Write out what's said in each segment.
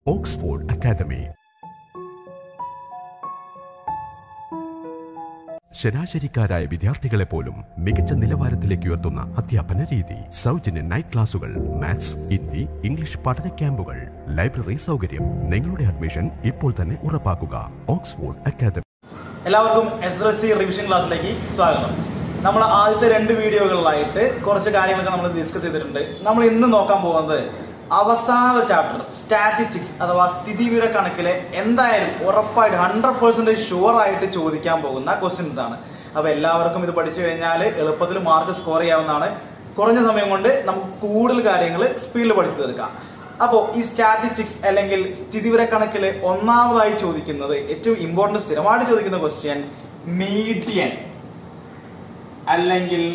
Oxford academy ശരാശരിക്കാരായ വിദ്യാർത്ഥികളെ പോലും മികച്ച നിലവാരത്തിലേക്ക് ഉയർത്തുന്ന അധ്യാപന രീതി സൗജന്യ നൈറ്റ് ക്ലാസുകൾ മാത്സ് ഹിന്ദി ഇംഗ്ലീഷ് പഠന ക്യാമ്പുകൾ ലൈബ്രറി സൗകര്യം നിങ്ങളുടെ അഡ്മിഷൻ ഇപ്പോൾ തന്നെ ഉറപ്പാക്കുക ഓക്സ്ഫോർഡ് അക്കാദമി എല്ലാവർക്കും എസ് എൽ സി റിവിഷൻ ക്ലാസ്സിലേക്ക് സ്വാഗതം നമ്മൾ ആദ്യത്തെ രണ്ട് വീഡിയോകളിലായിട്ട് കുറച്ച് കാര്യങ്ങളൊക്കെ നമ്മൾ ഡിസ്കസ് ചെയ്തിട്ടുണ്ട് നമ്മൾ ഇന്ന് നോക്കാൻ പോകുന്നത് അവസാന ചാപ്റ്റർ സ്റ്റാറ്റിസ്റ്റിക്സ് അഥവാ സ്ഥിതിവിവര കണക്കിലെ എന്തായാലും ഉറപ്പായിട്ട് ഹൺഡ്രഡ് പെർസെന്റേജ് ഷുവർ ആയിട്ട് ചോദിക്കാൻ പോകുന്ന ക്വസ്റ്റ്യൻസ് ആണ് അപ്പൊ എല്ലാവർക്കും ഇത് പഠിച്ചു കഴിഞ്ഞാൽ എളുപ്പത്തിൽ മാർക്ക് സ്കോർ ചെയ്യാവുന്നതാണ് കുറഞ്ഞ സമയം കൊണ്ട് നമുക്ക് കൂടുതൽ കാര്യങ്ങൾ സ്പീഡിൽ പഠിച്ചു തീർക്കാം അപ്പോൾ ഈ സ്റ്റാറ്റിസ്റ്റിക്സ് അല്ലെങ്കിൽ സ്ഥിതിവിവര കണക്കിൽ ഒന്നാമതായി ചോദിക്കുന്നത് ഏറ്റവും ഇമ്പോർട്ടന്റ് സ്ഥിരമായിട്ട് ചോദിക്കുന്ന ക്വസ്റ്റ്യൻ മീഡിയൻ അല്ലെങ്കിൽ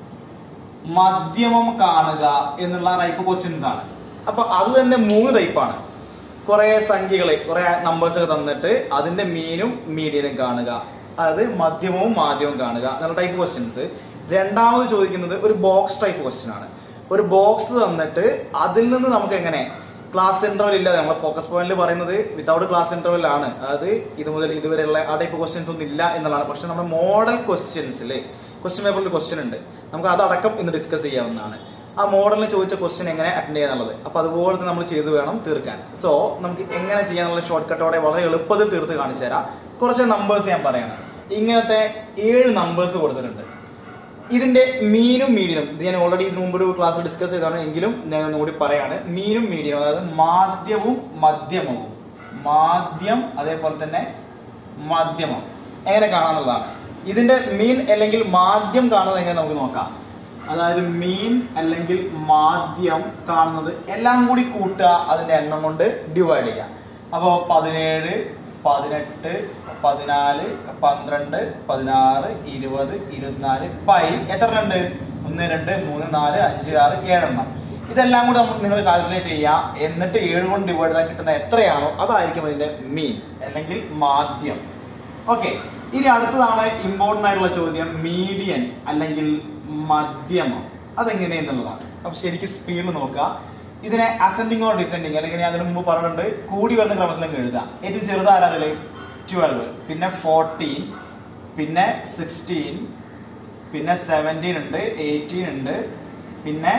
മധ്യമം കാണുക എന്നുള്ള ടൈപ്പ് ക്വസ്റ്റ്യൻസ് ആണ് അപ്പൊ അത് തന്നെ മൂന്ന് ടൈപ്പാണ് കുറെ സംഖ്യകളെ കുറെ നമ്പേഴ്സ് ഒക്കെ തന്നിട്ട് അതിന്റെ മീനും മീഡിയനും കാണുക അതായത് മധ്യമവും മാധ്യമവും കാണുക എന്നുള്ള ടൈപ്പ് ക്വസ്റ്റ്യൻസ് രണ്ടാമത് ചോദിക്കുന്നത് ഒരു ബോക്സ് ടൈപ്പ് ക്വസ്റ്റ്യൻ ആണ് ഒരു ബോക്സ് തന്നിട്ട് അതിൽ നിന്ന് നമുക്ക് എങ്ങനെ ക്ലാസ് ഇന്റർവൽ ഇല്ല നമ്മൾ ഫോക്കസ് പോയിന്റിൽ പറയുന്നത് വിതൗട്ട് ക്ലാസ് ഇന്റർവൽ ആണ് അതായത് ഇത് മുതൽ ഇതുവരെയുള്ള ആ ടൈപ്പ് ക്വസ്റ്റ്യൻസ് ഒന്നും ഇല്ല എന്നുള്ളതാണ് പക്ഷെ നമ്മുടെ മോഡൽ ക്വസ്റ്റ്യൻസിൽ ക്വസ്റ്റ്യൻ പേപ്പറിൽ ക്വസ്റ്റ്യൻ ഉണ്ട് നമുക്ക് അതടക്കം ഇന്ന് ഡിസ്കസ് ചെയ്യാവുന്നതാണ് ആ മോഡലിന് ചോദിച്ച ക്വസ്റ്റ്യൻ എങ്ങനെ അറ്റൻഡ് ചെയ്യാന്നുള്ളത് അപ്പൊ അതുപോലെ തന്നെ നമ്മൾ ചെയ്തു വേണം തീർക്കാൻ സോ നമുക്ക് എങ്ങനെ ചെയ്യാന്നുള്ള ഷോർട്ട് കട്ടോടെ വളരെ എളുപ്പത്തിൽ തീർത്ത് കാണിച്ചു തരാം കുറച്ച് നമ്പേഴ്സ് ഞാൻ പറയണം ഇങ്ങനത്തെ ഏഴ് നമ്പേഴ്സ് കൊടുത്തിട്ടുണ്ട് ഇതിന്റെ മീനും മീഡിയനും ഇത് ഞാൻ ഓൾറെഡി ഇതിനു മുമ്പ് ഒരു ക്ലാസ്സിൽ ഡിസ്കസ് ചെയ്തതാണ് എങ്കിലും ഞാൻ ഒന്നുകൂടി പറയാണ് മീനും മീഡിയനും അതായത് മാധ്യവും മധ്യമവും മാധ്യം അതേപോലെ തന്നെ മധ്യമം എങ്ങനെ കാണാന്നുള്ളതാണ് ഇതിന്റെ മീൻ അല്ലെങ്കിൽ മാധ്യം കാണുന്നത് എങ്ങനെ നമുക്ക് നോക്കാം അതായത് മീൻ അല്ലെങ്കിൽ മാധ്യം കാണുന്നത് എല്ലാം കൂടി കൂട്ടുക അതിന്റെ എണ്ണം കൊണ്ട് ഡിവൈഡ് ചെയ്യാം അപ്പോൾ പതിനേഴ് പതിനെട്ട് പതിനാല് പന്ത്രണ്ട് പതിനാറ് ഇരുപത് ഇരുപത്തിനാല് പൈ എത്ര ഉണ്ട് ഒന്ന് രണ്ട് മൂന്ന് നാല് അഞ്ച് ആറ് ഏഴെണ്ണം ഇതെല്ലാം കൂടെ നമുക്ക് നിങ്ങൾ കാൽക്കുലേറ്റ് ചെയ്യുക എന്നിട്ട് ഏഴ് കൊണ്ട് ഡിവൈഡ് ചെയ്താൽ കിട്ടുന്ന എത്രയാണോ അതായിരിക്കും അതിന്റെ മീൻ അല്ലെങ്കിൽ മാധ്യം ഓക്കെ ഇനി അടുത്തതാണ് ഇമ്പോർട്ടന്റ് ആയിട്ടുള്ള ചോദ്യം മീഡിയൻ അല്ലെങ്കിൽ മധ്യമം അതെങ്ങനെയെന്നുള്ളതാണ് അപ്പൊ ശരിക്കും സ്പീഡിൽ നോക്കുക ഇതിനെ അസെൻഡിങ് ഓർ ഡിസെൻഡിങ് അല്ലെങ്കിൽ ഞാൻ അതിന് മുമ്പ് പറഞ്ഞിട്ടുണ്ട് കൂടി വരുന്ന ക്രമത്തിലേക്ക് എഴുതാം ഏറ്റവും ചെറുതാരാ അതില് ട്വൽവ് പിന്നെ ഫോർട്ടീൻ പിന്നെ സിക്സ്റ്റീൻ പിന്നെ സെവൻറ്റീൻ ഉണ്ട് എയ്റ്റീൻ ഉണ്ട് പിന്നെ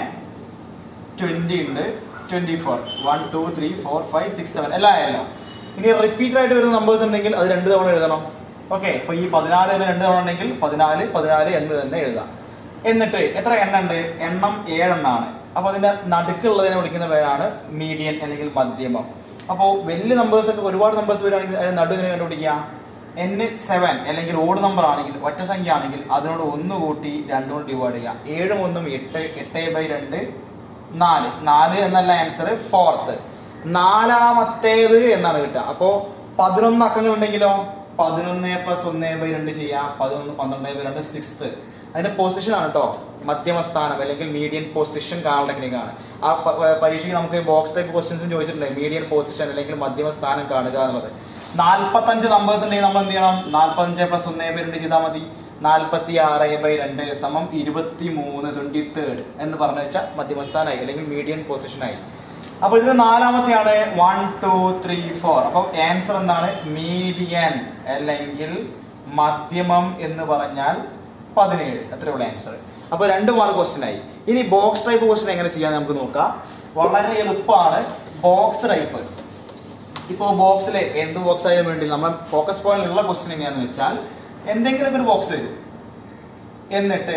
ട്വന്റി ഉണ്ട് twenty four one two three four five six seven എല്ലാം ആയല്ലോ ഇനി റിപ്പീറ്റഡ് ആയിട്ട് വരുന്ന നമ്പേഴ്സ് ഉണ്ടെങ്കിൽ അത് രണ്ട് തവണ എഴുതണം ഓക്കെ ഇപ്പൊ ഈ പതിനാല് തന്നെ രണ്ട് തവണ ഉണ്ടെങ്കിൽ പതിനാല് പതിനാല് എന്ന് തന്നെ എഴുതാം എന്നിട്ട് എത്ര എണ്ണം ഉണ്ട് എണ്ണം ഏഴെണ്ണാണ് അപ്പൊ അതിന്റെ നടുക്കുള്ളതിനെ വിളിക്കുന്ന പേരാണ് മീഡിയൻ അല്ലെങ്കിൽ മധ്യമം അപ്പോൾ വലിയ നമ്പേഴ്സ് ഒക്കെ ഒരുപാട് നമ്പേഴ്സ് വരികയാണെങ്കിൽ അതിന്റെ നടു എങ്ങനെ കണ്ടുപിടിക്കാം എൻ സെവൻ അല്ലെങ്കിൽ ഓഡ് നമ്പർ ആണെങ്കിൽ ഒറ്റ സംഖ്യ ആണെങ്കിൽ അതിനോട് ഒന്ന് കൂട്ടി രണ്ടുകൊണ്ട് ഡിവൈഡ് ചെയ്യാം ഏഴും ഒന്നും എട്ട് എട്ട് ബൈ രണ്ട് നാല് നാല് എന്നല്ല ആൻസർ ഫോർത്ത് നാലാമത്തേത് എന്നാണ് കിട്ടുക അപ്പോ പതിനൊന്ന് അക്കങ്ങൾ ഉണ്ടെങ്കിലോ പതിനൊന്ന് പ്ലസ് ഒന്ന് ബൈ രണ്ട് ചെയ്യാം പതിനൊന്ന് പന്ത്രണ്ട് ബൈ രണ്ട് സിക്സ്ത് അതിന്റെ പൊസിഷൻ ആണ് കേട്ടോ മധ്യമസ്ഥാനം അല്ലെങ്കിൽ മീഡിയൻ പൊസിഷൻ കാണുന്ന ടെക്നിക്കാണ് ആ പ- പ- പരീക്ഷയ്ക്ക് നമുക്ക് ബോക്സ് ടൈപ്പ് ക്വസ്റ്റ്യൻസും ചോദിച്ചിട്ടുണ്ട് മീഡിയൻ പൊസിഷൻ അല്ലെങ്കിൽ മധ്യമസ്ഥാനം കാണുക എന്നുള്ളത് നാൽപ്പത്തഞ്ച് നമ്പേഴ്സ് ഉണ്ടെങ്കിൽ നമ്മൾ എന്ത് ചെയ്യണം നാൽപ്പത്തഞ്ച് പ്ലസ് ഒന്ന് ബൈ രണ്ട് ചെയ്താൽ മതി നാൽപ്പത്തി ആറ് ബൈ രണ്ട് സമം ഇരുപത്തി മൂന്ന് ട്വന്റി തേർഡ് എന്ന് പറഞ്ഞു വെച്ചാൽ മധ്യമസ്ഥാനായി അല്ലെങ്കിൽ മീഡിയൻ പൊസിഷനായി അപ്പൊ ഇതിന് നാലാമത്തെയാണ് വൺ ടു ത്രീ ഫോർ അപ്പൊ ആൻസർ എന്താണ് മീഡിയൻ അല്ലെങ്കിൽ മധ്യമം എന്ന് പറഞ്ഞാൽ പതിനേഴ് അത്രയുള്ള ആൻസർ അപ്പൊ രണ്ട് മാർക്ക് ക്വസ്റ്റ്യൻ ആയി ഇനി ബോക്സ് ടൈപ്പ് ക്വസ്റ്റ്യൻ എങ്ങനെ ചെയ്യാൻ നമുക്ക് നോക്കാം വളരെ എളുപ്പമാണ് ബോക്സ് ടൈപ്പ് ഇപ്പോ ബോക്സിൽ എന്ത് ബോക്സ് ആയാലും വേണ്ടി നമ്മൾ ഫോക്കസ് പോയിന്റിലുള്ള ക്വസ്റ്റ്യൻ എങ്ങനെയാന്ന് വെച്ചാൽ എന്തെങ്കിലും ഒരു ബോക്സ് തരും എന്നിട്ട്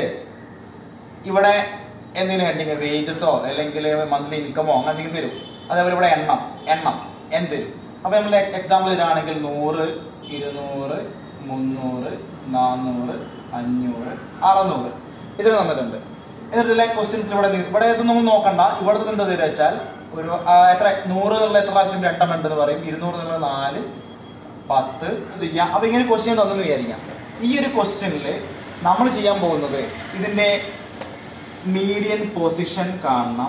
ഇവിടെ എന്തെങ്കിലും ഹെഡിങ് വേജസോ അല്ലെങ്കിൽ മന്ത്ലി ഇൻകമോ അങ്ങനെ എന്തെങ്കിലും തരും അതേപോലെ ഇവിടെ എണ്ണം എണ്ണം എൻ തരും അപ്പൊ നമ്മൾ എക്സാമ്പിൾ തരാണെങ്കിൽ നൂറ് ഇരുന്നൂറ് മുന്നൂറ് നാന്നൂറ് അഞ്ഞൂറ് അറുന്നൂറ് ഇതിൽ തന്നിട്ടുണ്ട് എന്നിട്ടുള്ള ക്വസ്റ്റ്യൻസിൽ ഇവിടെ നി- ഇവിടെ ഇതൊന്നും നോക്കണ്ട ഇവിടെ നിന്ന് എന്താ തരുക വെച്ചാൽ ഒരു ആ, എത്ര നൂറ് എന്നുള്ള എത്ര പ്രാവശ്യം രണ്ടെണ്ണം ഉണ്ടെന്ന് പറയും ഇരുന്നൂറ് എന്നുള്ള നാല് പത്ത് ഇത് ചെയ്യാം അപ്പൊ ഇങ്ങനെ ക്വസ്റ്റ്യൻ തന്നെന്ന് വിചാരിക്കാം ഈ ഒരു ക്വസ്റ്റ്യനിൽ നമ്മൾ ചെയ്യാൻ പോകുന്നത് ഇതിന്റെ മീഡിയൻ പൊസിഷൻ കാണണം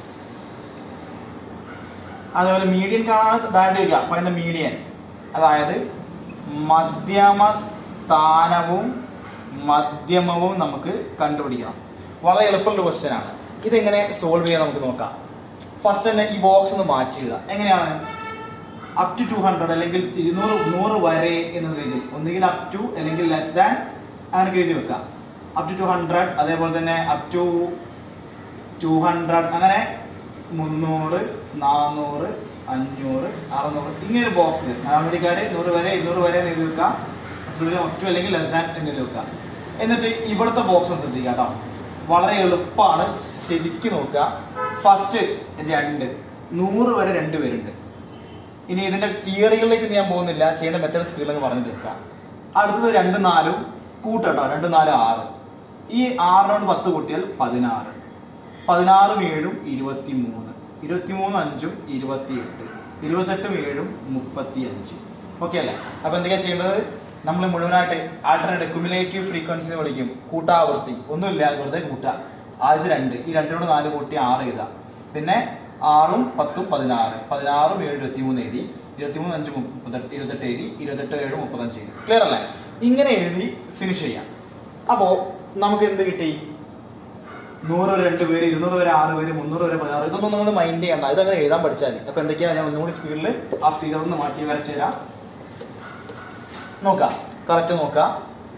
അതുപോലെ മീഡിയൻ കാണാൻ ഡയറക്റ്റ് ചോദിക്കുക ഫൈൻ മീഡിയൻ അതായത് മധ്യമ സ്ഥാനവും മധ്യമവും നമുക്ക് കണ്ടുപിടിക്കണം വളരെ എളുപ്പമുള്ള ക്വസ്റ്റ്യൻ ആണ് ഇതെങ്ങനെ സോൾവ് ചെയ്യാൻ നമുക്ക് നോക്കാം ഫസ്റ്റ് തന്നെ ഈ ബോക്സ് ഒന്ന് മാറ്റി എഴുതാം എങ്ങനെയാണ് അപ് ടു ടു ഹൺഡ്രഡ് അല്ലെങ്കിൽ ഇരുന്നൂറ് നൂറ് വരെ എന്ന രീതിയിൽ ഒന്നുകിൽ അപ് ടു അല്ലെങ്കിൽ ലെസ് ദാൻ അങ്ങനെ എഴുതി വെക്കാം അപ് ടു ടു ഹൺഡ്രഡ് അതേപോലെ തന്നെ അപ് ടു ടു ഹൺഡ്രഡ് അങ്ങനെ മുന്നൂറ് നാനൂറ് അഞ്ഞൂറ് അറുന്നൂറ് ഇങ്ങനെ ഒരു ബോക്സിൽ മലയാളിക്കാർ നൂറ് വരെ ഇരുന്നൂറ് വരെ എന്ന് എഴുതി വെക്കാം അപ് ടു അല്ലെങ്കിൽ ലെസ് ദാൻ എന്ന് എഴുതി വെക്കാം എന്നിട്ട് ഇവിടുത്തെ ബോക്സ് ശ്രദ്ധിക്കുക കേട്ടോ വളരെ എളുപ്പമാണ് ശരിക്കും നോക്കുക ഫസ്റ്റ് രണ്ട് നൂറ് വരെ രണ്ട് പേരുണ്ട് ഇനി ഇതിന്റെ തിയറികളിലേക്ക് ഞാൻ പോകുന്നില്ല ചെയ്യേണ്ട മെത്തേഡ് സ്പീഡിൽ എന്ന് പറഞ്ഞു തീർക്കാം അടുത്തത് രണ്ട് നാലും കൂട്ടട്ടോ രണ്ട് നാല് ആറ് ഈ ആറിനോട് പത്ത് കൂട്ടിയാൽ പതിനാറ് പതിനാറും ഏഴും ഇരുപത്തി മൂന്ന് ഇരുപത്തി മൂന്ന് അഞ്ചും ഇരുപത്തി എട്ട് ഇരുപത്തെട്ടും ഏഴും മുപ്പത്തി അഞ്ച് ഓക്കെ അല്ലേ അപ്പൊ എന്തൊക്കെയാ ചെയ്യേണ്ടത് നമ്മൾ മുഴുവനായിട്ട് ആൾട്ടർനേറ്റ് ക്യുമുലേറ്റീവ് ഫ്രീക്വൻസി എന്ന് വിളിക്കും കൂട്ടാവൃത്തി ഒന്നുമില്ല വെറുതെ കൂട്ടുക ആദ്യത്തെ രണ്ട് ഈ രണ്ടിനോട് നാല് കൂട്ടി ആറ് എഴുതാം പിന്നെ ആറും പത്തും പതിനാറ് പതിനാറും ഏഴ് ഇരുപത്തി മൂന്ന് എഴുതി ഇരുപത്തി മൂന്ന് അഞ്ച് മുപ്പത്തെട്ട് ഇരുപത്തെട്ട് എഴുതി ഇരുപത്തെട്ട് ഏഴ് മുപ്പത്തഞ്ച് എഴുതി ക്ലിയർ അല്ലേ ഇങ്ങനെ എഴുതി ഫിനിഷ് ചെയ്യാം അപ്പോ നമുക്ക് എന്ത് കിട്ടി നൂറ് വരെ രണ്ട് പേര് ഇരുന്നൂറ് വരെ ആറ് പേര് മുന്നൂറ് വരെ പതിനാറ് ഇതൊന്നും നമ്മൾ മൈൻഡ് ചെയ്യണ്ട ഇതങ്ങനെ എഴുതാൻ പഠിച്ചാൽ മതി അപ്പൊ എന്തൊക്കെയാ ഞാൻ ഒന്നുകൂടി സ്പീഡിൽ ആ ഫിഗർ ഒന്ന് മാറ്റി വരച്ചു തരാം നോക്കാം കറക്റ്റ് നോക്കാം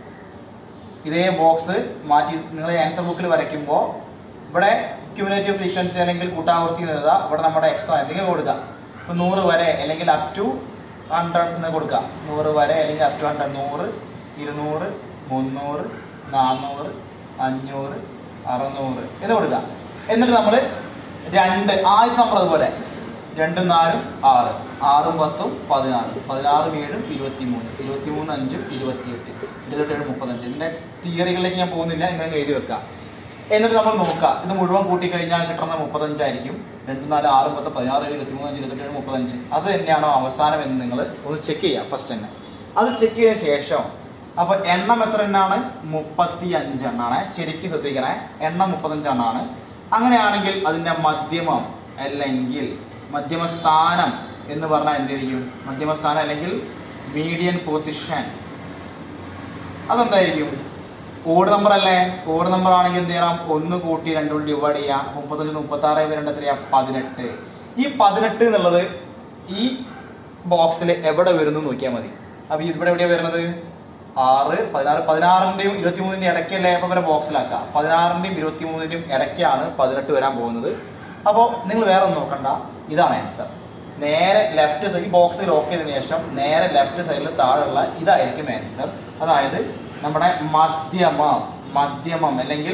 ഇതേ ബോക്സ് മാറ്റി നിങ്ങൾ ആൻസർ ബുക്കിൽ വരയ്ക്കുമ്പോൾ ഇവിടെ ക്യുമുലേറ്റീവ് ഫ്രീക്വൻസി അല്ലെങ്കിൽ കൂട്ടാവൃത്തി എന്ന് എഴുതുക ഇവിടെ നമ്മുടെ എക്സ്ട്രാ എന്തെങ്കിലും കൊടുക്കാം ഇപ്പൊ നൂറ് വരെ അല്ലെങ്കിൽ അപ് ടു ഹൺഡ്രഡ് എന്ന് കൊടുക്കാം നൂറ് വരെ അല്ലെങ്കിൽ അപ് ടു ഹൺഡ്രഡ് നൂറ് ഇരുന്നൂറ് മുന്നൂറ് നാന്നൂറ് അഞ്ഞൂറ് അറുന്നൂറ് എന്ന് കൊടുക്കാം എന്നിട്ട് നമ്മൾ രണ്ട് ആദ്യത്തെ നമ്പർ അതുപോലെ രണ്ടും നാലും ആറ് ആറും പത്തും പതിനാറ് പതിനാറും ഏഴും ഇരുപത്തി മൂന്ന് ഇരുപത്തി മൂന്ന് അഞ്ചും ഇരുപത്തിയെട്ട് ഇരുപത്തേഴ് മുപ്പത്തഞ്ച് ഇതിന്റെ തിയറികളിലേക്ക് ഞാൻ പോകുന്നില്ല ഇങ്ങനെ എഴുതി വെക്കാം എന്നിട്ട് നമ്മൾ നോക്കാം ഇത് മുഴുവൻ കൂട്ടിക്കഴിഞ്ഞാൽ കിട്ടുന്ന മുപ്പത്തഞ്ചായിരിക്കും രണ്ട് നാല് ആറ് പത്ത് പതിനാറ് ഏഴ് ഇരുപത്തി മൂന്ന് അഞ്ച് ഇരുപത്തേഴ് മുപ്പത്തഞ്ച് അത് തന്നെയാണോ അവസാനം എന്ന് നിങ്ങൾ ഒന്ന് ചെക്ക് ചെയ്യാം ഫസ്റ്റ് തന്നെ അത് ചെക്ക് ചെയ്ത ശേഷം അപ്പൊ എണ്ണം എത്ര എണ്ണാണ് മുപ്പത്തി അഞ്ച് എണ്ണാണ് ശരിക്കും ശ്രദ്ധിക്കണേ എണ്ണം മുപ്പത്തഞ്ചെണ്ണാണ് അങ്ങനെയാണെങ്കിൽ അതിന്റെ മധ്യമം അല്ലെങ്കിൽ മധ്യമസ്ഥാനം എന്ന് പറഞ്ഞാൽ എന്തായിരിക്കും മധ്യമസ്ഥാനം അല്ലെങ്കിൽ മീഡിയൻ പൊസിഷൻ അതെന്തായിരിക്കും കോഡ് നമ്പർ അല്ലേ കോഡ് നമ്പർ ആണെങ്കിൽ എന്ത് ചെയ്യണം ഒന്ന് കൂട്ടി രണ്ടും ഡിവൈഡ് ചെയ്യാം മുപ്പത്തഞ്ച് മുപ്പത്തി ആറ് രണ്ട് എത്രയാ പതിനെട്ട് ഈ പതിനെട്ട് എന്നുള്ളത് ഈ ബോക്സിൽ എവിടെ വരുന്നു നോക്കിയാൽ മതി അപ്പൊ ഇവിടെ എവിടെയാ വരുന്നത് ആറ് പതിനാറ് പതിനാറിന്റെയും ഇരുപത്തി മൂന്നിന്റെയും ഇടയ്ക്കല്ലേ അപ്പൊ വരെ ബോക്സിലാക്കാം പതിനാറിന്റെയും ഇരുപത്തി മൂന്നിന്റെയും ഇടയ്ക്കാണ് പതിനെട്ട് വരാൻ പോകുന്നത് അപ്പോൾ നിങ്ങൾ വേറെ ഒന്നും നോക്കണ്ട ഇതാണ് ആൻസർ നേരെ ലെഫ്റ്റ് സൈഡ് ബോക്സ് ലോക്ക് ചെയ്തതിനു ശേഷം നേരെ ലെഫ്റ്റ് സൈഡിൽ താഴെയുള്ള ഇതായിരിക്കും ആൻസർ അതായത് നമ്മുടെ മധ്യമം മധ്യമം അല്ലെങ്കിൽ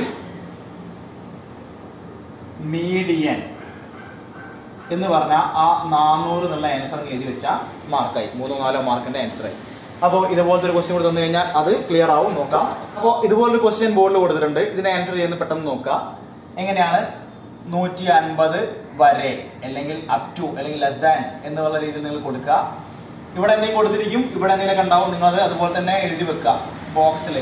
മീഡിയൻ എന്ന് പറഞ്ഞാൽ ആ നാനൂറ് എന്നുള്ള ആൻസർ എഴുതി വെച്ചാൽ മാർക്കായി മൂന്നോ നാലോ മാർക്കിന്റെ ആൻസറായി അപ്പോൾ ഇതുപോലത്തെ ഒരു ക്വസ്റ്റ്യൻ കൂടി തന്നു കഴിഞ്ഞാൽ അത് ക്ലിയർ ആവും നോക്കാം അപ്പോൾ ഇതുപോലൊരു ക്വസ്റ്റ്യൻ ബോർഡിൽ കൊടുത്തിട്ടുണ്ട് ഇതിന് ആൻസർ ചെയ്യുന്നത് പെട്ടെന്ന് നോക്കാം എങ്ങനെയാണ് നൂറ്റി അൻപത് വരെ അല്ലെങ്കിൽ അപ് ടു അല്ലെങ്കിൽ ലെസ് ദാൻ എന്നുള്ള രീതിയിൽ നിങ്ങൾ കൊടുക്കുക ഇവിടെ എന്തെങ്കിലും കൊടുത്തിരിക്കും ഇവിടെ എന്തെങ്കിലും ഉണ്ടാവും നിങ്ങൾ അത് അതുപോലെ തന്നെ എഴുതി വെക്കുക ബോക്സിൽ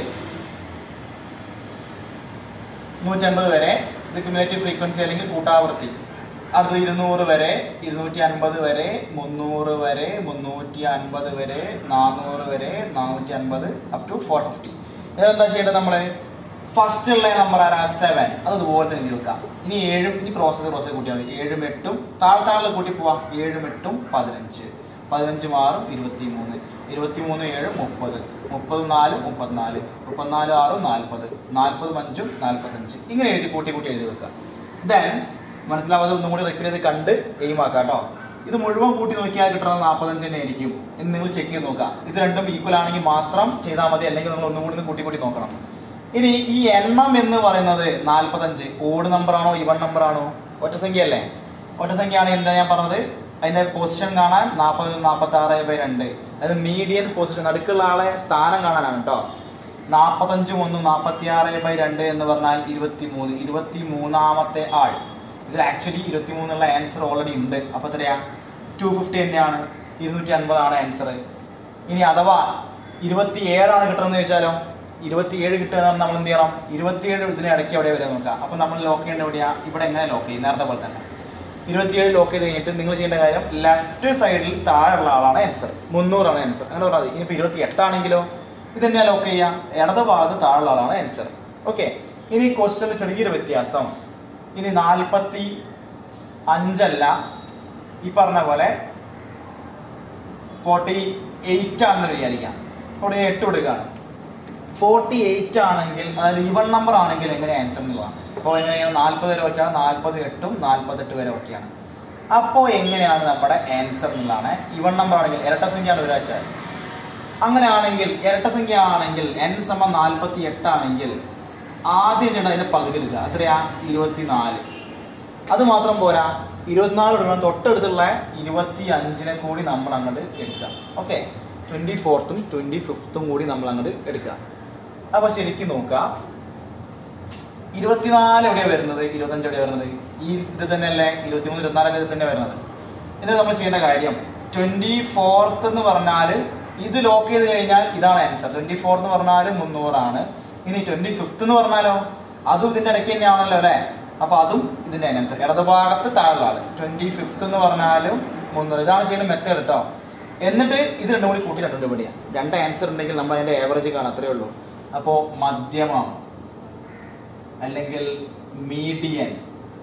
നൂറ്റമ്പത് വരെ ഇത് ക്യുമുലേറ്റീവ് ഫ്രീക്വൻസി അല്ലെങ്കിൽ കൂട്ടാവൃത്തി അത് ഇരുന്നൂറ് വരെ ഇരുന്നൂറ്റി അൻപത് വരെ മുന്നൂറ് വരെ മുന്നൂറ്റി അൻപത് വരെ നാനൂറ് വരെ നാനൂറ്റി അൻപത് അപ് ടു ഫോർ ഫിഫ്റ്റി ഇതെന്താ ചെയ്യേണ്ടത് നമ്മള് ഫസ്റ്റ് ഉള്ള നമ്പർ ആരാ സെവൻ അത് ഇതുപോലെ തന്നെ എഴുതി വെക്കാം ഇനി ഏഴും ഇനി ക്രോസ് ചെയ്ത് ക്രോസ് ചെയ്ത് കൂട്ടിയാൽ മതി ഏഴും എട്ടും താഴെ താഴെ കൂട്ടി പോവാം ഏഴും എട്ടും പതിനഞ്ച് പതിനഞ്ച് ആറും ഇരുപത്തി മൂന്ന് ഇരുപത്തി മൂന്ന് ഏഴും മുപ്പത് മുപ്പത് നാലും മുപ്പത്തിനാല് മുപ്പത്തിനാല് ആറും നാൽപ്പത് നാൽപ്പത് അഞ്ചും നാൽപ്പത്തഞ്ച് ഇങ്ങനെ എഴുതി കൂട്ടി കൂട്ടി എഴുതി വെക്കുക ദെൻ മനസ്സിലാവാതെ ഒന്നും കൂടി റിപ്പീറ്റ് ചെയ്ത് കണ്ട് എയിം ആക്കാം കേട്ടോ ഇത് മുഴുവൻ കൂട്ടി നോക്കിയാൽ കിട്ടുന്നത് നാൽപ്പത്തഞ്ച് തന്നെ ആയിരിക്കും എന്ന് നിങ്ങൾ ചെക്ക് ചെയ്ത് നോക്കാം ഇത് രണ്ടും ഈക്വൽ ആണെങ്കിൽ മാത്രം ചെയ്താൽ മതി അല്ലെങ്കിൽ നിങ്ങൾ ഒന്നും കൂടി ഒന്ന് കൂട്ടി കൂട്ടി നോക്കണം ഇനി ഈ എണ്ണം എന്ന് പറയുന്നത് നാൽപ്പത്തഞ്ച് ഓഡ് നമ്പർ ആണോ ഇവൺ നമ്പർ ആണോ ഒറ്റസംഖ്യ അല്ലേ ഒറ്റസംഖ്യ ആണെങ്കിൽ എന്താ ഞാൻ പറഞ്ഞത് അതിന്റെ പൊസിഷൻ കാണാൻ നാൽപ്പത് നാൽപ്പത്തി ആറ് ബൈ രണ്ട് അത് മീഡിയൻ പൊസിഷൻ നടുക്കുള്ള ആളെ സ്ഥാനം കാണാനാണ് കേട്ടോ നാൽപ്പത്തഞ്ചും ഒന്നും നാൽപ്പത്തി ആറ് ബൈ രണ്ട് എന്ന് പറഞ്ഞാൽ ഇരുപത്തി മൂന്ന് ഇരുപത്തി മൂന്നാമത്തെ ആൾ ഇതിൽ ആക്ച്വലി ഇരുപത്തി മൂന്നുള്ള ആൻസർ ഓൾറെഡി ഉണ്ട് അപ്പൊ എത്രയാ ടു ഫിഫ്റ്റി തന്നെയാണ് ഇരുന്നൂറ്റി അൻപതാണ് ആൻസർ ഇനി അഥവാ ഇരുപത്തി ഏഴാണ് കിട്ടുന്നത് ചോദിച്ചാലോ ഇരുപത്തിയേഴ് കിട്ടുക എന്ന് പറഞ്ഞാൽ നമ്മൾ എന്ത് ചെയ്യണം ഇരുപത്തിയേഴ് ഇതിന് ഇടയ്ക്ക് എവിടെ വരെ നോക്കാം അപ്പൊ നമ്മൾ ലോക്ക് ചെയ്യേണ്ട എവിടെയാ ഇവിടെ എങ്ങനെ ലോക്ക് ചെയ്യും നേരത്തെ പോലെ തന്നെ ഇരുപത്തിയേഴ് ലോക്ക് ചെയ്ത് കഴിഞ്ഞിട്ട് നിങ്ങൾ ചെയ്യേണ്ട കാര്യം ലെഫ്റ്റ് സൈഡിൽ താഴെയുള്ള ആളാണ് ആൻസർ മുന്നൂറാണ് ആൻസർ അങ്ങനെ പറഞ്ഞാൽ മതി ഇനിയിപ്പോ ഇരുപത്തി എട്ടാണെങ്കിലോ ഇത് തന്നെയാ ലോക്ക് ചെയ്യാം ഇടത് ഭാഗത്ത് താഴെയുള്ള ആളാണ് ആൻസർ ഓക്കെ ഇനി ക്വസ്റ്റ്യൻ ചെറിയൊരു വ്യത്യാസം ഇനി നാൽപ്പത്തി അഞ്ചല്ല ഈ പറഞ്ഞ പോലെ ഫോർട്ടി എയ്റ്റ് ആണെന്ന് വിചാരിക്കാം ഇവിടെ ഞാൻ എട്ട് കൊടുക്കുകയാണ് ഫോർട്ടി എയ്റ്റ് ആണെങ്കിൽ അതായത് ഈവൺ നമ്പർ ആണെങ്കിൽ എങ്ങനെ ആൻസർ എന്നുള്ളതാണ് അപ്പോൾ എങ്ങനെയാണ് നാൽപ്പത് വരെ ഒക്കെയാണ് നാൽപ്പത് എട്ടും നാൽപ്പത്തെട്ട് വരെ ഒക്കെയാണ് അപ്പോൾ എങ്ങനെയാണ് നമ്മുടെ ആൻസർ എന്നുള്ളതാണ് ഈവൺ നമ്പർ ആണെങ്കിൽ ഇരട്ട സംഖ്യയാണ് ഒരാഴ്ച അങ്ങനെയാണെങ്കിൽ ഇരട്ട സംഖ്യ ആണെങ്കിൽ എൻ സമം നാൽപ്പത്തി എട്ടാണെങ്കിൽ ആദ്യം ചെയ്യേണ്ടത് അതിന്റെ പകുതി എടുക്കുക എത്രയാ ഇരുപത്തിനാല് അത് മാത്രം പോരാ ഇരുപത്തിനാല് എടുക്കണം തൊട്ടടുത്തുള്ള ഇരുപത്തി അഞ്ചിനെ കൂടി നമ്മൾ അങ്ങോട്ട് എടുക്കുക ഓക്കെ ട്വന്റി ഫോർത്തും ട്വന്റി ഫിഫ്ത്തും കൂടി നമ്മൾ അങ്ങോട്ട് എടുക്കുക അപ്പൊ ശരിക്കും നോക്കുക ഇരുപത്തിനാല് എവിടെയാ വരുന്നത് ഇരുപത്തഞ്ച് എവിടെയാ വരുന്നത് ഈ ഇത് തന്നെയല്ലേ ഇരുപത്തിമൂന്ന് ഇരുപത്തിനാലൊക്കെ ഇത് തന്നെ വരുന്നത് ഇത് നമ്മൾ ചെയ്യേണ്ട കാര്യം ട്വന്റി ഫോർത്ത് എന്ന് പറഞ്ഞാൽ ഇത് ലോക്ക് ചെയ്ത് കഴിഞ്ഞാൽ ഇതാണ് ആൻസർ ട്വന്റി ഫോർ എന്ന് പറഞ്ഞാൽ മുന്നൂറാണ് ഇനി ട്വന്റി ഫിഫ്ത്ത് എന്ന് പറഞ്ഞാലോ അതും ഇതിന്റെ ഇടയ്ക്ക് തന്നെയാണല്ലോ അല്ലെ അപ്പൊ അതും ഇതിന്റെ ആൻസർ ഇടതുഭാഗത്ത് താഴെ ആള് ട്വന്റി ഫിഫ്ത്ത് എന്ന് പറഞ്ഞാലും മുന്നൂറ് ഇതാണ് ചെയ്യുന്ന മെത്തേഡ് കേട്ടോ എന്നിട്ട് ഇത് രണ്ടും കൂടി കൂട്ടി രണ്ടും പിടിയാ രണ്ട് ആൻസർ ഉണ്ടെങ്കിൽ നമ്മൾ അതിന്റെ ആവറേജ് കാണാം അത്രേ ഉള്ളൂ അപ്പോ മധ്യമം അല്ലെങ്കിൽ മീഡിയൻ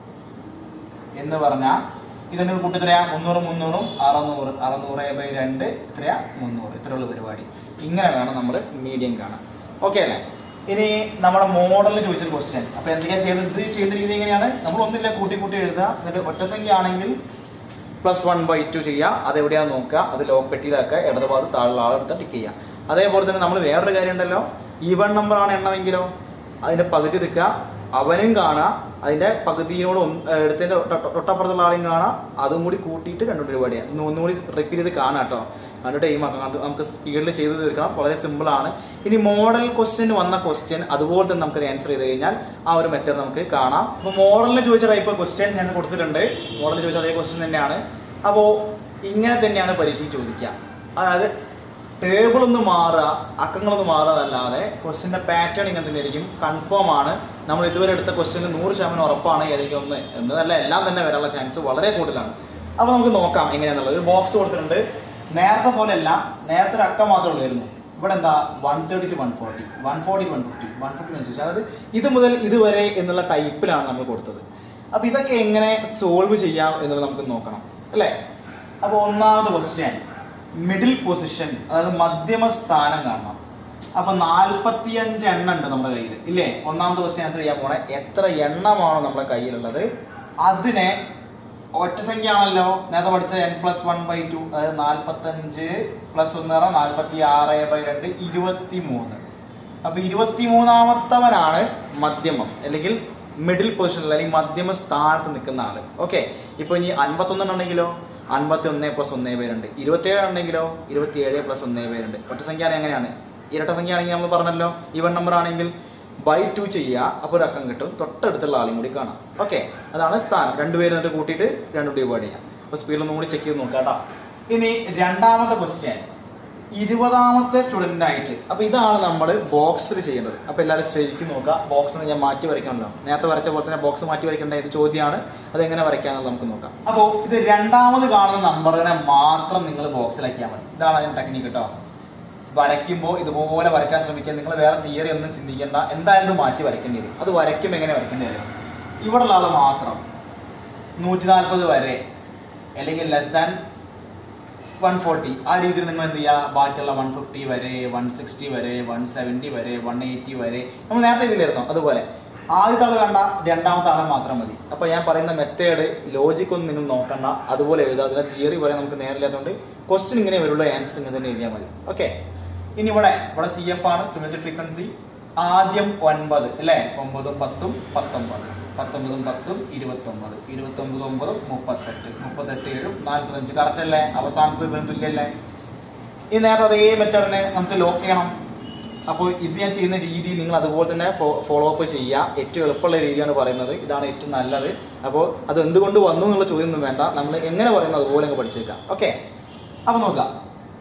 എന്ന് പറഞ്ഞാൽ ഇതിന് കൂട്ടിത്തരയാ മുന്നൂറ് മുന്നൂറും അറുന്നൂറ് അറുന്നൂറ് ബൈ രണ്ട് എത്രയാ മുന്നൂറ് ഇത്രയുള്ള പരിപാടി ഇങ്ങനെ വേണം നമ്മൾ മീഡിയം കാണാൻ ഓക്കെ അല്ലേ ഇനി നമ്മുടെ മോഡലിൽ ചോദിച്ചൊരു ക്വസ്റ്റ്യൻ അപ്പൊ എന്തൊക്കെയാ ചെയ്തത് ഇത് ചെയ്യുന്ന രീതി എങ്ങനെയാണ് നമ്മൾ ഒന്നില്ല കൂട്ടി കൂട്ടി എഴുതുക എന്നിട്ട് ഒറ്റ സംഖ്യ ആണെങ്കിൽ പ്ലസ് വൺ ബൈ ടു ചെയ്യുക അതെവിടെയാന്ന് നോക്കുക അത് ലോക്ക് പെട്ടിയിലാക്കുക ഇടതുഭാഗത്ത് താഴെ ആളെടുത്ത് ടിക്ക് ചെയ്യുക അതേപോലെ തന്നെ നമ്മൾ വേറൊരു കാര്യം ഉണ്ടല്ലോ ഈവൺ നമ്പർ ആണ് എണ്ണമെങ്കിലോ അതിന്റെ പകുതി എടുക്കുക അവനും കാണാം അതിന്റെ പകുതിയോട് ഒന്ന് എടുത്തതിന്റെ തൊട്ട- തൊട്ടപ്പുറത്തുള്ള ആളെയും കാണാം അതും കൂടി കൂട്ടിയിട്ട് രണ്ടു പരിപാടിയാണ് ഇന്ന് ഒന്നും കൂടി റിപ്പീറ്റ് ചെയ്ത് കാണാം കേട്ടോ കണ്ടിട്ട് എയിം ആക്കാം നമുക്ക് നമുക്ക് സ്പീഡിൽ ചെയ്ത് തീർക്കണം വളരെ സിമ്പിൾ ആണ് ഇനി മോഡൽ ക്വസ്റ്റ്യൻ വന്ന ക്വസ്റ്റ്യൻ അതുപോലെ തന്നെ നമുക്ക് ആൻസർ ചെയ്ത് കഴിഞ്ഞാൽ ആ ഒരു മെത്തേഡ് നമുക്ക് കാണാം അപ്പൊ മോഡലിന് ചോദിച്ച ടൈപ്പ് ക്വസ്റ്റ്യൻ ഞാൻ കൊടുത്തിട്ടുണ്ട് മോഡലിൽ ചോദിച്ച അതേ ക്വസ്റ്റ്യൻ തന്നെയാണ് അപ്പോ ഇങ്ങനെ തന്നെയാണ് പരീക്ഷയ്ക്ക് ചോദിക്കുക അതായത് ടേബിൾ ഒന്ന് മാറുക അക്കങ്ങളൊന്ന് മാറുകയല്ലാതെ ക്വസ്റ്റിന്റെ പാറ്റേൺ ഇങ്ങനെ തന്നെ ആയിരിക്കും കൺഫേം ആണ് നമ്മൾ ഇതുവരെ എടുത്ത ക്വസ്റ്റിന് നൂറ് ശതമാനം ഉറപ്പാണ് ഏതെങ്കിലും ഒന്ന് എന്നതല്ല എല്ലാം തന്നെ വരാനുള്ള ചാൻസ് വളരെ കൂടുതലാണ് അപ്പൊ നമുക്ക് നോക്കാം എങ്ങനെയാന്നുള്ളത് ഒരു ബോക്സ് കൊടുത്തിട്ടുണ്ട് നേരത്തെ പോലെ അല്ല നേരത്തെ ഒരു അക്ക മാത്രമേ ഉള്ളായിരുന്നു ഇവിടെ എന്താ one thirty to one forty one forty one fifty one fifty one sixty അതായത് ഇത് മുതൽ ഇതുവരെ എന്നുള്ള ടൈപ്പിലാണ് നമ്മൾ കൊടുത്തത് അപ്പൊ ഇതൊക്കെ എങ്ങനെ സോൾവ് ചെയ്യാം എന്നുള്ളത് നമുക്ക് നോക്കണം അല്ലേ അപ്പൊ ഒന്നാമത് ക്വസ്റ്റ്യൻ മിഡിൽ പൊസിഷൻ അതായത് മധ്യമ സ്ഥാനം കാണണം അപ്പൊ നാൽപ്പത്തിയഞ്ച് എണ്ണം ഉണ്ട് നമ്മുടെ കയ്യിൽ ഇല്ലേ ഒന്നാമത്തെ ക്വസ്റ്റ്യൻ ആൻസർ ചെയ്യാൻ പോണേ എത്ര എണ്ണമാണോ നമ്മുടെ കയ്യിലുള്ളത് അതിനെ ഒറ്റ സംഖ്യ ആണല്ലോ നേരത്തെ പഠിച്ച N plus one by two അതായത് നാൽപ്പത്തഞ്ച് പ്ലസ് ഒന്ന് പറഞ്ഞാൽ നാൽപ്പത്തി ആറ് ബൈ രണ്ട് ഇരുപത്തി മൂന്ന് അപ്പൊ ഇരുപത്തി മൂന്നാമത്തവനാണ് മധ്യമം അല്ലെങ്കിൽ മിഡിൽ പൊസിഷനിൽ അല്ലെങ്കിൽ മധ്യമ സ്ഥാനത്ത് നിൽക്കുന്ന ആള് ഓക്കെ ഇപ്പൊ ഇനി അൻപത്തൊന്നെണ്ണം ഉണ്ടെങ്കിലോ അൻപത്തി ഒന്ന് പ്ലസ് ഒന്നേ പേരുണ്ട് ഇരുപത്തിയേഴ് ഉണ്ടെങ്കിലോ ഇരുപത്തിയേഴ് പ്ലസ് ഒന്നേ പേരുണ്ട് ഒറ്റ സംഖ്യ ആണെങ്കിൽ എങ്ങനെയാണ് ഇരട്ട സംഖ്യ ആണെങ്കിൽ നമ്മൾ പറഞ്ഞല്ലോ ഈവൺ നമ്പർ ആണെങ്കിൽ ബൈ ടു ചെയ്യുക അപ്പോൾ ഒരു അക്കം കിട്ടും തൊട്ടടുത്തുള്ള ആളെയും കൂടി കാണാം ഓക്കെ അതാണ് സ്ഥാനം രണ്ടുപേരും എന്നിട്ട് കൂട്ടിയിട്ട് രണ്ടു ഡിവൈഡ് ചെയ്യാം അപ്പൊ സ്പീഡിൽ ഒന്നും കൂടി ചെക്ക് ചെയ്ത് നോക്കാം കേട്ടോ ഇനി രണ്ടാമത്തെ ക്വസ്റ്റ്യൻ ഇരുപതാമത്തെ സ്റ്റുഡന്റ് ആയിട്ട് അപ്പൊ ഇതാണ് നമ്മൾ ബോക്സിൽ ചെയ്യേണ്ടത് അപ്പൊ എല്ലാവരും ശരിക്കും നോക്കുക ബോക്സ് ഞാൻ മാറ്റി വരയ്ക്കണല്ലോ നേരത്തെ വരച്ച പോലെ തന്നെ ബോക്സ് മാറ്റി വരയ്ക്കേണ്ട ഇത് ചോദ്യമാണ് അത് എങ്ങനെ വരയ്ക്കാന്നുള്ളത് നമുക്ക് നോക്കാം അപ്പോൾ ഇത് രണ്ടാമത് കാണുന്ന നമ്പറിനെ മാത്രം നിങ്ങൾ ബോക്സിലാക്കിയാൽ മതി ഇതാണ് അതിന്റെ ടെക്നിക്ക് കേട്ടോ വരയ്ക്കുമ്പോൾ ഇതുപോലെ വരയ്ക്കാൻ ശ്രമിക്കുക നിങ്ങൾ വേറെ തിയറി ഒന്നും ചിന്തിക്കേണ്ട എന്തായാലും ഇത് മാറ്റി വരയ്ക്കേണ്ടി വരും അത് വരയ്ക്കുമ്പോൾ എങ്ങനെ വരയ്ക്കേണ്ടി വരും ഇവിടെ ഉള്ള ആള് മാത്രം നൂറ്റി നാൽപ്പത് വരെ അല്ലെങ്കിൽ ലെസ് ദാൻ വൺ ഫോർട്ടി ആ രീതിയിൽ നിങ്ങൾ എന്ത് ചെയ്യുക ബാക്കിയുള്ള വൺ ഫിഫ്റ്റി വരെ വൺ സിക്സ്റ്റി വരെ വൺ സെവൻറ്റി വരെ വൺ എയ്റ്റി വരെ നമ്മൾ നേരത്തെ ഇതിലായിരുന്നു അതുപോലെ ആദ്യത്തെ ആൾ കണ്ട രണ്ടാമത്തെ ആളെ മാത്രം മതി അപ്പൊ ഞാൻ പറയുന്ന മെത്തേഡ് ലോജിക് ഒന്നും നിങ്ങൾ നോക്കണ്ട അതുപോലെ എഴുതുക അതിന്റെ തിയറി പറയാൻ നമുക്ക് നേരില്ലാത്തതുകൊണ്ട് ക്വസ്റ്റ്യൻ ഇങ്ങനെ വരുള്ളൂ ആൻസർ ഇങ്ങനെ തന്നെ എഴുതിയാൽ മതി ഓക്കെ ഇനി ഇവിടെ ഇവിടെ സി എഫ് ആണ് ക്യുമുലേറ്റീവ് ഫ്രീക്വൻസി ആദ്യം ഒൻപത് അല്ലേ ഒമ്പതും പത്തും പത്തൊമ്പത് പത്തൊമ്പതും പത്തും ഇരുപത്തൊമ്പത് ഇരുപത്തൊമ്പത് ഒമ്പതും മുപ്പത്തെട്ട് മുപ്പത്തെട്ട് ഏഴും നാൽപ്പത്തഞ്ച് കറക്റ്റ് അല്ലേ അവസാനത്തെ ഇതിന് തുല്യല്ലേ ഈ നേരത്തെ അതേ മെത്തേഡിനെ നമുക്ക് ലോക്ക് ചെയ്യണം അപ്പോൾ ഇത് ഞാൻ ചെയ്യുന്ന രീതി നിങ്ങൾ അതുപോലെ തന്നെ ഫോളോ അപ്പ് ചെയ്യുക ഏറ്റവും എളുപ്പമുള്ള രീതിയാണ് പറയുന്നത് ഇതാണ് ഏറ്റവും നല്ലത് അപ്പോൾ അത് എന്തുകൊണ്ട് വന്നു എന്നുള്ള ചോദ്യം ഒന്നും വേണ്ട നമ്മൾ എങ്ങനെ പറയുന്നത് അതുപോലെ അങ്ങ് പഠിച്ചേക്കാം ഓക്കെ അപ്പോൾ നോക്കാം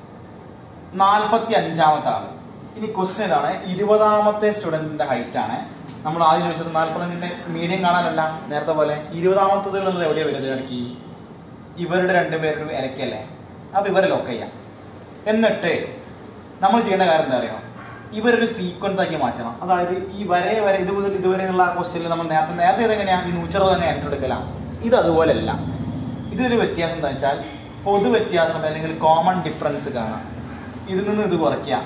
നാൽപ്പത്തി അഞ്ചാമത്തെ ആള് ഇനി ക്വസ്റ്റ്യൻ ഇതാണ് ഇരുപതാമത്തെ സ്റ്റുഡന്റിന്റെ ഹൈറ്റ് ആണ് നമ്മൾ ആദ്യം ചോദിച്ചത് നാൽപ്പത്തഞ്ചിന്റെ മീഡിയം കാണാനല്ല നേരത്തെ പോലെ ഇരുപതാമത്തതിൽ നിന്നുള്ളത് എവിടെയാണ് വരുന്നത് ഇടയ്ക്ക് ഇവരുടെ രണ്ടുപേരുടെ ഇരക്കല്ലേ അപ്പൊ ഇവരെ ലോക്ക് ചെയ്യാം എന്നിട്ട് നമ്മൾ ചെയ്യേണ്ട കാര്യം എന്താ അറിയോ ഇവരൊരു സീക്വൻസ് ആക്കി മാറ്റണം അതായത് ഈ വരെ വരെ ഇത് മുതൽ ഇതുവരെ ഉള്ള ക്വസ്റ്റ്യനിൽ നമ്മൾ നേരത്തെ നേരത്തെ ഇതെങ്ങനെയാ ഈ നൂറ്ററുപത് തന്നെ ആൻസർ എടുക്കല ഇത് അതുപോലെയല്ല ഇതൊരു വ്യത്യാസം എന്താ വെച്ചാൽ പൊതു വ്യത്യാസം അല്ലെങ്കിൽ കോമൺ ഡിഫറൻസ് കാണാം ഇതിൽ നിന്ന് ഇത് കുറയ്ക്കുക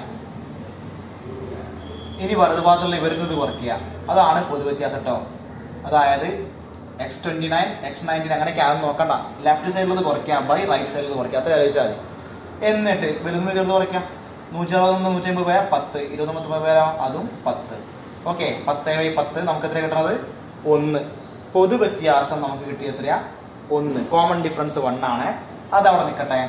ഇനി വലതുഭാഗത്തുള്ള ഇവരിൽ നിന്ന് ഇത് കുറയ്ക്കുക അതാണ് പൊതു വ്യത്യാസം കേട്ടോ അതായത് X twenty nine X nineteen അങ്ങനെയൊക്കെ ആരും നോക്കണ്ട ലെഫ്റ്റ് സൈഡിൽ നിന്ന് കുറയ്ക്കുക ബൈ റൈറ്റ് സൈഡിൽ നിന്ന് കുറയ്ക്കുക അത്ര ആലോചിച്ചാൽ മതി എന്നിട്ട് ഇവരിൽ നിന്ന് ചേർന്ന് കുറയ്ക്കാം നൂറ്റി അറുപത് നിന്ന് നൂറ്റി അമ്പത് പേരാ പത്ത് ഇരുപത് പത്തൊമ്പത് പേരാ അതും പത്ത് ഓക്കെ പത്ത് ബൈ പത്ത് നമുക്ക് എത്ര കിട്ടുന്നത് ഒന്ന് പൊതു വ്യത്യാസം നമുക്ക് കിട്ടിയ എത്രയാ ഒന്ന് കോമൺ ഡിഫറൻസ് വൺ ആണ് അതവിടെ നിൽക്കട്ടെ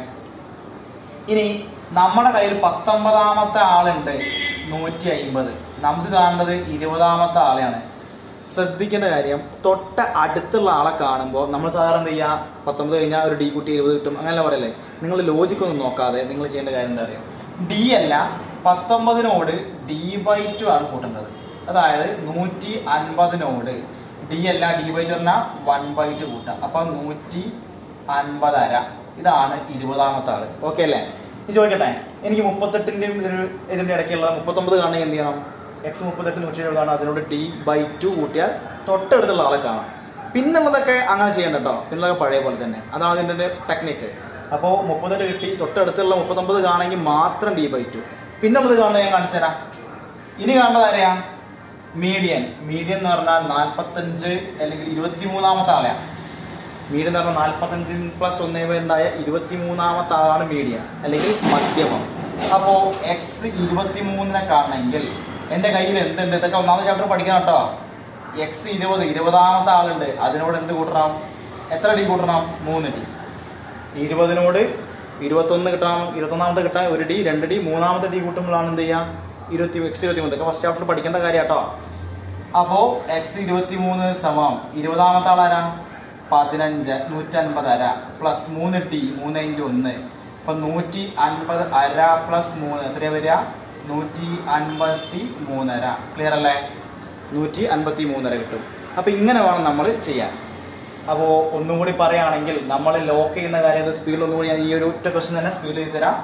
ഇനി നമ്മുടെ കയ്യിൽ പത്തൊമ്പതാമത്തെ ആളുണ്ട് നൂറ്റി അയിമ്പത് നമുക്ക് കാണേണ്ടത് ഇരുപതാമത്തെ ആളെയാണ് ശ്രദ്ധിക്കേണ്ട കാര്യം തൊട്ട അടുത്തുള്ള ആളെ കാണുമ്പോൾ നമ്മൾ സാധാരണ എന്ത് ചെയ്യുക പത്തൊമ്പത് കഴിഞ്ഞാൽ ഒരു ഡി കുട്ടി ഇരുപത് കിട്ടും അങ്ങനെയല്ല പറയല്ലേ നിങ്ങൾ ലോജിക് ഒന്നും നോക്കാതെ നിങ്ങൾ ചെയ്യേണ്ട കാര്യം എന്താ അറിയാം ഡി അല്ല പത്തൊമ്പതിനോട് ഡി ബൈ ടു ആണ് കൂട്ടേണ്ടത് അതായത് നൂറ്റി അൻപതിനോട് ഡി അല്ല ഡി ബൈ ടു പറഞ്ഞാൽ വൺ ബൈ ടു കൂട്ടാം അപ്പൊ നൂറ്റി അൻപതര ഇതാണ് ഇരുപതാമത്തെ ആള് ഓക്കെ അല്ലേ ഇനി ചോദിക്കട്ടെ എനിക്ക് മുപ്പത്തെട്ടിന്റെയും ഇതിന് ഇതിന്റെ ഇടയ്ക്കുള്ള മുപ്പത്തൊമ്പത് കാണണമെങ്കിൽ എന്ത് ചെയ്യണം എക്സ് മുപ്പത്തെട്ട് നൂറ്റി എഴുപത് കാണാം അതിനോട് ഡി ബൈ ടു കൂട്ടിയാൽ തൊട്ടടുത്തുള്ള ആളെ കാണാം പിന്നുള്ളതൊക്കെ അങ്ങനെ ചെയ്യണ്ട കേട്ടോ പിന്നുള്ളതൊക്കെ പഴയ പോലെ തന്നെ അതാണ് ഇതിന്റെ ടെക്നിക്ക് അപ്പോൾ മുപ്പത്തെട്ട് കിട്ടി തൊട്ടടുത്തുള്ള മുപ്പത്തൊമ്പത് കാണണമെങ്കിൽ മാത്രം ഡി ബൈ ടു പിന്നുള്ളത് കാണുന്നത് ഞാൻ കാണിച്ചു തരാം ഇനി കാണുന്നത് ആരെയാ മീഡിയൻ മീഡിയൻ എന്ന് പറഞ്ഞാൽ നാൽപ്പത്തഞ്ച് അല്ലെങ്കിൽ ഇരുപത്തി മൂന്നാമത്തെ ആളെയാണ് മീഡിയൻ എന്ന് പറഞ്ഞാൽ നാൽപ്പത്തഞ്ച് പ്ലസ് ഒന്നേ ഉണ്ടായ ഇരുപത്തി മൂന്നാമത്തെ ആളാണ് മീഡിയ അല്ലെങ്കിൽ മധ്യമം അപ്പോ എക്സ് ഇരുപത്തി മൂന്നിനെ കാണണമെങ്കിൽ എന്റെ കയ്യിൽ എന്തുണ്ട് ഇതൊക്കെ ഒന്നാമത്തെ ചാപ്റ്റർ പഠിക്കണം കേട്ടോ എക്സ് ഇരുപത് ഇരുപതാമത്തെ ആളുണ്ട് അതിനോട് എന്ത് കൂട്ടണം എത്ര ഡി കൂട്ടണം മൂന്ന് ഡി ഇരുപതിനോട് ഇരുപത്തൊന്ന് കിട്ടാം ഇരുപത്തൊന്നാമത്തെ കിട്ടാൻ ഒരു ഡി രണ്ട് ഡി മൂന്നാമത്തെ ഡി കൂട്ടുമ്പോഴാണ് എന്ത് ചെയ്യുക ഇരുപത്തി എക്സ് ഇരുപത്തി മൂന്ന് ഫസ്റ്റ് ചാപ്റ്റർ പഠിക്കേണ്ട കാര്യം കേട്ടോ അപ്പോ എക്സ് ഇരുപത്തി മൂന്ന് സമം ഇരുപതാമത്തെ ആളാരാ പതിനഞ്ച് നൂറ്റി അൻപത് അര പ്ലസ് മൂന്ന് ടി മൂന്ന് ഇൻറ്റു ഒന്ന് അപ്പൊ നൂറ്റി അൻപത് അര പ്ലസ് മൂന്ന് എത്രയാ വരിക നൂറ്റി അൻപത്തി മൂന്നര ക്ലിയർ അല്ലേ നൂറ്റി അൻപത്തി മൂന്നര കിട്ടും അപ്പൊ ഇങ്ങനെ വേണം നമ്മൾ ചെയ്യാൻ അപ്പോൾ ഒന്നും കൂടി പറയുകയാണെങ്കിൽ നമ്മൾ ലോക്ക് ചെയ്യുന്ന കാര്യം സ്പീഡിൽ ഒന്നും കൂടി ഞാൻ ഈ ഒരു ഒറ്റ ക്വസ്റ്റൻ തന്നെ സ്പീഡ് ചെയ്ത് തരാം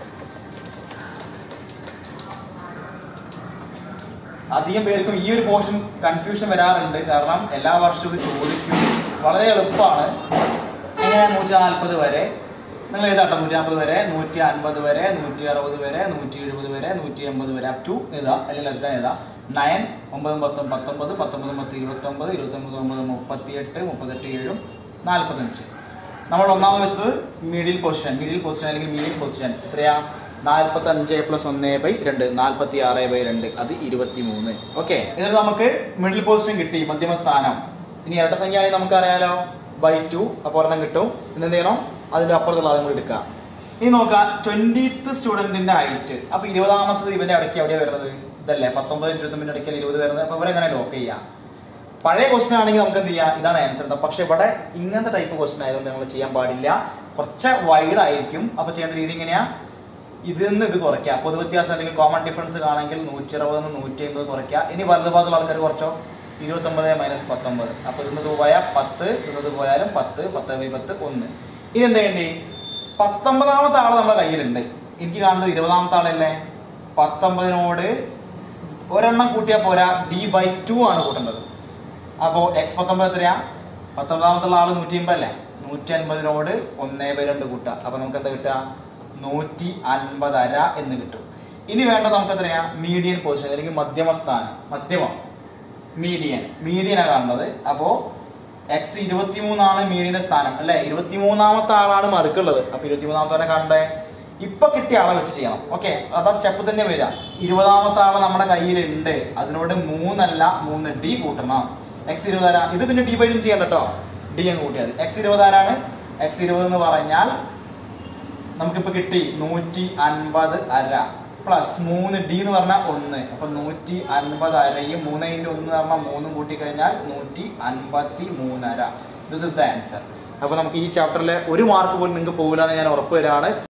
അധികം പേർക്കും ഈ ഒരു പോർഷൻ കൺഫ്യൂഷൻ വരാറുണ്ട് കാരണം എല്ലാ വർഷവും ഇത് ചോദിക്കും വളരെ എളുപ്പമാണ് എങ്ങനെ നൂറ്റി നാൽപ്പത് വരെ നിങ്ങൾ എഴുതാട്ടോ നൂറ്റി നാൽപ്പത് വരെ നൂറ്റി അൻപത് വരെ നൂറ്റി അറുപത് വരെ നൂറ്റി എഴുപത് വരെ നൂറ്റി എൺപത് വരെ അപ് ടു എഴുതാ അല്ലെങ്കിൽ ലെസ് ദാൻ എഴുതാ നയൻ ഒമ്പത് പത്തും പത്തൊമ്പത് പത്തൊമ്പത് പത്ത് ഇരുപത്തൊമ്പത് ഇരുപത്തൊമ്പത് ഒമ്പത് മുപ്പത്തിയെട്ട് മുപ്പത്തെട്ട് ഏഴും നാൽപ്പത്തഞ്ച് നമ്മൾ ഒന്നാമത് വെച്ചത് മിഡിൽ പൊസിഷൻ മിഡിൽ പൊസിഷൻ അല്ലെങ്കിൽ മീഡിയം പൊസിഷൻ എത്രയാ നാൽപ്പത്തി അഞ്ച് പ്ലസ് ഒന്ന് ബൈ രണ്ട് നാൽപ്പത്തി ആറ് ബൈ രണ്ട് അത് ഇരുപത്തി മൂന്ന് ഓക്കെ ഇതിൽ നമുക്ക് മിഡിൽ പൊസിഷൻ കിട്ടി മധ്യമ സ്ഥാനം ഇനി ഇരട്ട സംഖ്യ ആണെങ്കിൽ നമുക്കറിയാലോ ബൈ ടു അപ്പോൾ ഒരെണ്ണം കിട്ടും ഇന്ന് എന്ത് ചെയ്യണം അതിന്റെ അപ്പുറത്തുള്ള അതും കൂടി എടുക്കാം ഇനി നോക്കാം ട്വന്റീത്ത് സ്റ്റുഡന്റിന്റെ ഹൈറ്റ് അപ്പൊ ഇരുപതാമത്തത് ഇവന്റെ ഇടയ്ക്ക് എവിടെയാ വരുന്നത് ഇതല്ലേ പത്തൊമ്പത് ഇരുപത്തൊമ്പതിന്റെ ഇടയ്ക്ക് ഇരുപത് വരുന്നത് അപ്പൊ ഇവരെങ്ങനെ ലോക്ക് ചെയ്യാം പഴയ ക്വസ്റ്റൻ ആണെങ്കിൽ നമുക്ക് എന്ത് ചെയ്യാം ഇതാണ് ആൻസർ പക്ഷെ ഇവിടെ ഇങ്ങനത്തെ ടൈപ്പ് ക്വസ്റ്റൻ ആയതുകൊണ്ട് നമ്മൾ ചെയ്യാൻ പാടില്ല കുറച്ച് വൈഡ് ആയിരിക്കും അപ്പൊ ചെയ്യേണ്ട രീതി എങ്ങനെയാ ഇതിൽ നിന്ന് ഇത് കുറയ്ക്കുക പൊതുവ്യത്യാസം അല്ലെങ്കിൽ കോമൺ ഡിഫറൻസ് കാണണമെങ്കിൽ നൂറ്റി അറുപത് നിന്ന് നൂറ്റി അമ്പത് കുറയ്ക്കുക ഇനി വലതുഭാഗത്തുള്ള ആൾക്കാർ കുറച്ചോ ഇരുപത്തൊമ്പത് മൈനസ് പത്തൊമ്പത് അപ്പൊ ഇന്നത് പോയാൽ പത്ത് ഇന്നത് പോയാലും പത്ത് പത്ത് ബൈ പത്ത് ഒന്ന് ഇനി എന്താ വേണ്ടി പത്തൊമ്പതാമത്തെ ആള് നമ്മുടെ കയ്യിലുണ്ട് എനിക്ക് കാണുന്നത് ഇരുപതാമത്തെ ആളല്ലേ പത്തൊമ്പതിനോട് ഒരെണ്ണം കൂട്ടിയാൽ പോരാ ഡി ബൈ ടു ആണ് കൂട്ടേണ്ടത് അപ്പോ എക്സ് പത്തൊമ്പത് എത്രയാ പത്തൊമ്പതാമത്തുള്ള ആള് നൂറ്റി അമ്പത് അല്ലേ നൂറ്റി അൻപതിനോട് ഒന്നേ ബൈ രണ്ട് കൂട്ടുക അപ്പൊ നമുക്ക് എന്താ കിട്ടുക നൂറ്റി അൻപതര എന്ന് കിട്ടും ഇനി വേണ്ട നമുക്ക് എത്രയാ മീഡിയൻ പൊസിഷൻ അല്ലെങ്കിൽ മധ്യമ സ്ഥാനം മധ്യമം മീഡിയൻ മീഡിയനാ കാണുന്നത് അപ്പോ എക്സ് ഇരുപത്തിമൂന്നാണ് മീഡിയന്റെ സ്ഥാനം അല്ലെ ഇരുപത്തിമൂന്നാമത്തെ ആളാണ് മറുക്കുള്ളത് അപ്പൊ ഇരുപത്തിമൂന്നാമത്തെ കണ്ടേ ഇപ്പൊ കിട്ടിയ ആളെ വെച്ച് ചെയ്യണം ഓക്കെ അതാ സ്റ്റെപ്പ് തന്നെ വരിക ഇരുപതാമത്തെ ആള് നമ്മുടെ കയ്യിലുണ്ട് അതിനോട് മൂന്നല്ല മൂന്ന് ഡി കൂട്ടണം എക്സ് ഇരുപതാരാ ഇത് പിന്നെ ഡി ബൈഡും ചെയ്യണ്ട കേട്ടോ ഡി അങ്ങ് കൂട്ടിയാൽ എക്സ് ഇരുപതാരാണ് എക്സ് ഇരുപത് എന്ന് പറഞ്ഞാൽ നമുക്കിപ്പോ കിട്ടി നൂറ്റി അൻപത് അര പ്ലസ് മൂന്ന് ഡി എന്ന് പറഞ്ഞാൽ ഒന്ന് അപ്പൊ നൂറ്റി അൻപത് അരയും മൂന്ന് ഇൻറ്റു ഒന്ന് പറഞ്ഞാൽ മൂന്നും കൂട്ടി കഴിഞ്ഞാൽ നൂറ്റി അൻപത്തി മൂന്നര ദിസ് ഇസ് ദ ആൻസർ അപ്പൊ നമുക്ക് ഈ ചാപ്റ്ററിലെ ഒരു മാർക്ക് പോലും നിങ്ങൾക്ക് പോകില്ല എന്ന് ഞാൻ ഉറപ്പ് തരാണ്